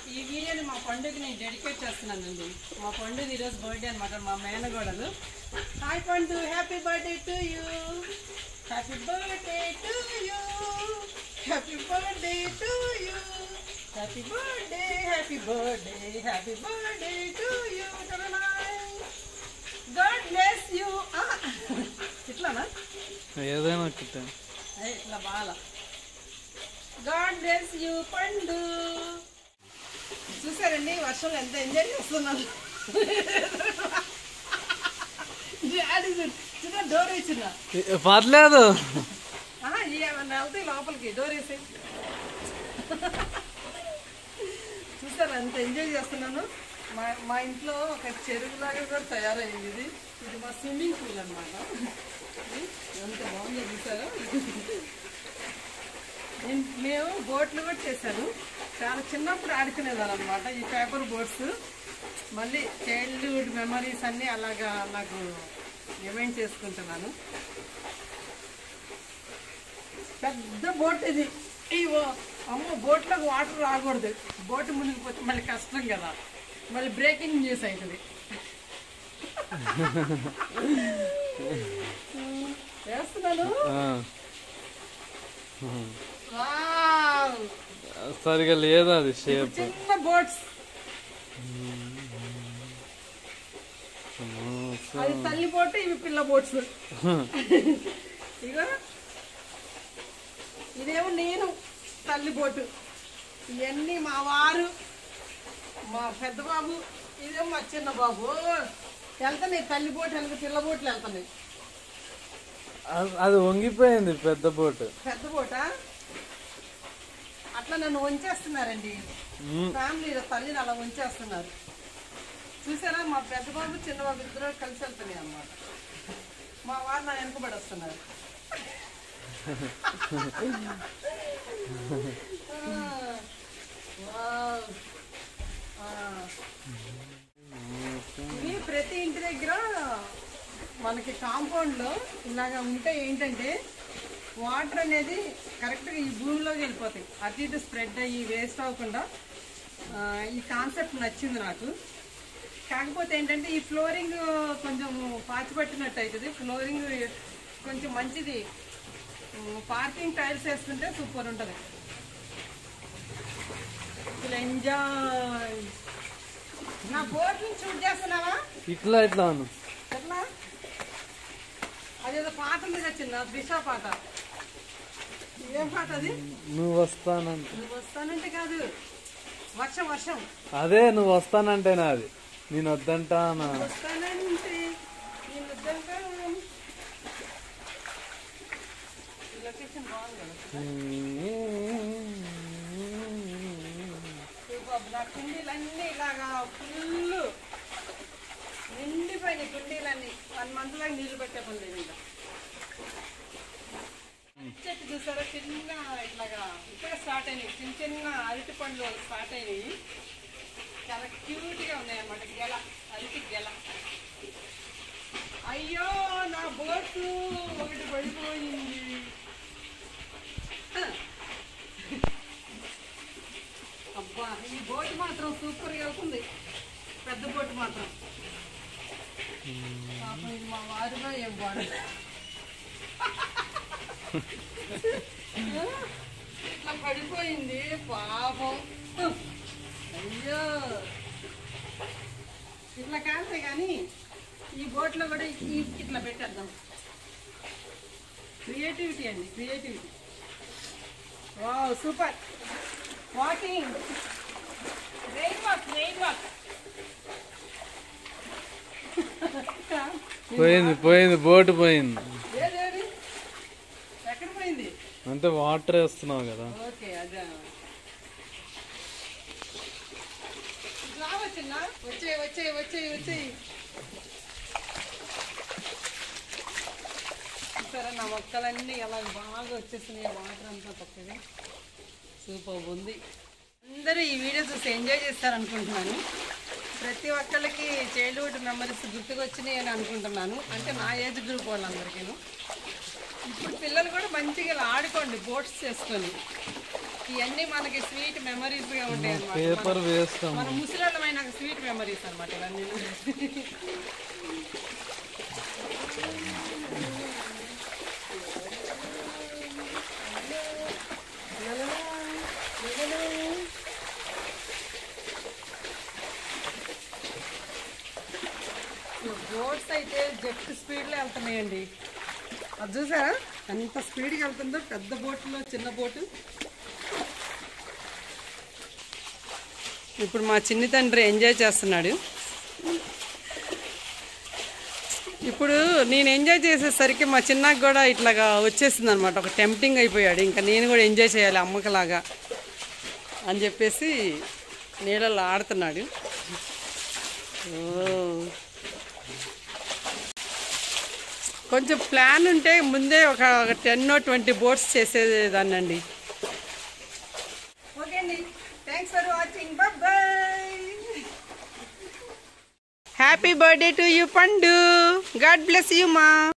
ఈ వీడియోని మా పండుగకి నేను డెడికేట్ చేస్తున్నానండి మా పండుగ ఈరోజు బర్త్డే అనమాట మా మేనగోడలు హాయ్ పండు happy birthday to you happy birthday to you happy birthday to you happy birthday happy birthday happy birthday to you God bless you ఇట్లానా ఏదైనా ఒకటే అదే ఇట్లా బాగా గాడ్ బ్లెస్ యూ పండు చూసారండి వర్షంలో ఎంత ఎంజాయ్ చేస్తున్నాను డాడీ చూడు, చిన్న డోర్ వేసిన ఏ- పర్లేదు ఏమన్నా వెళ్తాయి లోపలికి డోర్ వేసి చూసారా ఎంత ఎంజాయ్ చేస్తున్నాను మా మా ఇంట్లో ఒక చెరువులాగా కూడా తయారైంది ఇది ఇది మా స్విమ్మింగ్ పూల్ అనమాట ఎంత బాగుందో చూసారా నేను- మేము బోట్లు కూడా చేశాను చాలా చిన్నప్పుడు ఆడుకునేదాన్ని అనమాట ఈ పేపర్ బోట్స్ మళ్ళీ చైల్డ్హుడ్ మెమరీస్ అన్నీ అలాగా నాకు రిమైండ్ చేసుకుంటున్నాను పెద్ద బోట్ ఇది ఇవో అమ్మో బోట్లోకి వాటర్ రాకూడదు బోట్ మునిగిపోతే మళ్ళీ కష్టం కదా మళ్ళీ బ్రేకింగ్ న్యూస్ అవుతుంది వేస్తున్నాను ఆ. వావ్! సరిగా లేదు అది షేప్ చిన్న బోట్స్ అది తల్లి బోట్ ఇవి పిల్ల బోట్స్ ఇగో ఇదేమో నేను తల్లి బోటు ఇవన్నీ మా వారు మా పెద్ద బాబు ఇదేమో మా చిన్న బాబు వెళ్తున్నాయి తల్లి బోటు వెనక పిల్ల బోట్లు వెళ్తున్నాయి అది వంగిపోయింది పెద్ద బోట్ పెద్ద బోట అట్లా నన్ను వంచేస్తున్నారండి ఫ్యామిలీ తల్లిని అలా ఉంచేస్తున్నారు చూసారా మా పెద్ద బాబు చిన్న బాబు ఇద్దరు కలిసి వెళ్తున్నాయి అన్నమాట మా వారు నా వెనకబడి వస్తున్నారు వావ్. ఆ. ఇవి ప్రతి ఇంటి దగ్గర మనకి కాంపౌండ్ లో ఇలాగా ఉంటే ఏంటంటే వాటర్ అనేది కరెక్ట్గా ఈ భూమిలోకి వెళ్ళిపోతాయి అటు ఇటు స్ప్రెడ్ అయ్యి వేస్ట్ అవ్వకుండా ఆ, ఈ కాన్సెప్ట్ నచ్చింది నాకు కాకపోతే ఏంటంటే ఈ ఫ్లోరింగ్ కొంచెం పాచి పట్టినట్టు అవుతుంది ఫ్లోరింగ్ కొంచెం మంచిది పార్కింగ్ టైల్స్ వేస్తుంటే సూపర్ ఉంటుంది ఎంజాయ్ నా బోట్ నుంచి షూట్ చేస్తున్నావా ఇట్లా ఇట్లా అను ఎట్లా అదేదో పాట ఉంది కదా చిన్న దిశా పాట ఏం పాట అది నువ్వు వస్తానంటే నువ్వు వస్తానంటే కాదు వర్షం వర్షం అదే నువ్వు వస్తానంటేనా అది నేను వద్దంటానా వస్తానంటే నేను వద్దంటా. ఈ లొకేషన్ బాగుంది కదా సూపర్. నా కుండీలన్నీ ఇలాగా ఫుల్ నిండిపోయినాయి కుండీలన్నీ వన్ మంత్ లాగా నీళ్లు పెట్టే పని లేదు ఇంకా చెట్టు చూసారా చిన్న ఇట్లాగా ఇప్పుడే స్టార్ట్ అయినాయి చిన్న చిన్న అరటి పండ్లు స్టార్ట్ అయినాయి చాలా క్యూట్ గా ఉన్నాయి అన్నమాట గెల అరటి గెల అయ్యో నా బోటు ఒకటి పడిపోయింది అబ్బా ఈ బోట్ మాత్రం సూపర్ గా వెళ్తుంది పెద్ద బోట్ మాత్రం పాపం ఇది మా వారుగా ఏం వాడు ఇట్లా పడిపోయింది పాపం అయ్యో ఇట్లా కాస్తే కానీ ఈ బోట్లో కూడా ఈ- ఇట్లా పెట్టేద్దాం క్రియేటివిటీ అండి creativity wow super walking rain walk rain walk పోయింది పోయింది బోట్ పోయింది ఏదేది ఎక్కడ పోయింది అంటే వాటర్ వేస్తున్నావు కదా ఓకే అదే రావచ్చున్నా వచ్చే వచ్చే వచ్చే వచ్చే సరే నా మొక్కలన్నీ ఎలా బాగా వచ్చేస్తున్నాయి వాటర్ అంతా పక్కగా సూపర్ ఉంది అందరూ ఈ వీడియో చూసి ఎంజాయ్ చేస్తారనుకుంటున్నాను ప్రతి ఒక్కళ్ళకి చైల్డ్హుడ్ మెమరీస్ గుర్తుకొచ్చినాయి అని అనుకుంటున్నాను అంటే నా ఏజ్ గ్రూప్ వాళ్ళందరికీ ఇప్పుడు పిల్లలు కూడా మంచిగా ఇలా ఆడుకోండి బోట్స్ చేసుకొని ఇవన్నీ మనకి స్వీట్ మెమరీస్ గా ఉంటాయి అన్నమాట పేపర్ వేస్ట్ మన ముసలమైన స్వీట్ మెమరీస్ అన్నమాట ఇవన్నీ బోట్స్ అయితే జెట్ స్పీడ్లో వెళ్తున్నాయండి అది చూసారా ఎంత స్పీడ్గా వెళ్తుందో పెద్ద బోట్లో చిన్న బోటు ఇప్పుడు మా చిన్ని తండ్రి ఎంజాయ్ చేస్తున్నాడు ఇప్పుడు నేను ఎంజాయ్ చేసేసరికి మా చిన్నకు కూడా ఇట్లాగా వచ్చేసింది అనమాట ఒక టెంప్టింగ్ అయిపోయాడు ఇంకా నేను కూడా ఎంజాయ్ చేయాలి అమ్మకలాగా అని చెప్పేసి నీళ్ళల్లో ఆడుతున్నాడు ఓ కొంచెం ప్లాన్ ఉంటే ముందే ఒక టెన్ ట్వంటీ బోట్స్ చేసేదాన్ని అండి ఓకే అండి thanks for watching bye happy birthday to you పండు గాడ్ బ్లెస్ యూ మా